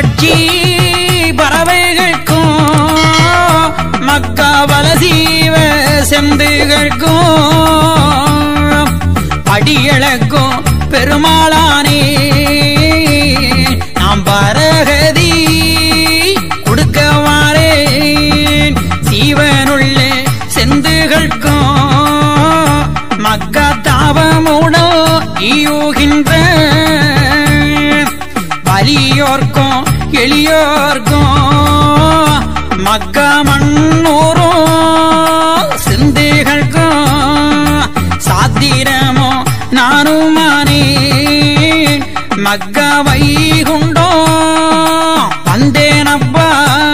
பட்சி பறவைகளுக்கும் மக்கா வலசீவ செந்துகளுக்கும் அடியளக்கும் பெருமாளானே நாம் பரகதி கொடுக்க வாரேன் சீவனுள்ளே செந்துகளுக்கும் மக்கா தாபமுடோ ஈயுகின்ற வலியோர்க்கும் எளியோர்க்கும் மக்கா மண்ணூரும் சிந்தைகளுக்கும் சாத்திரமோ நானுமானே மக்கா வைகுண்டோ வந்தேனப்பா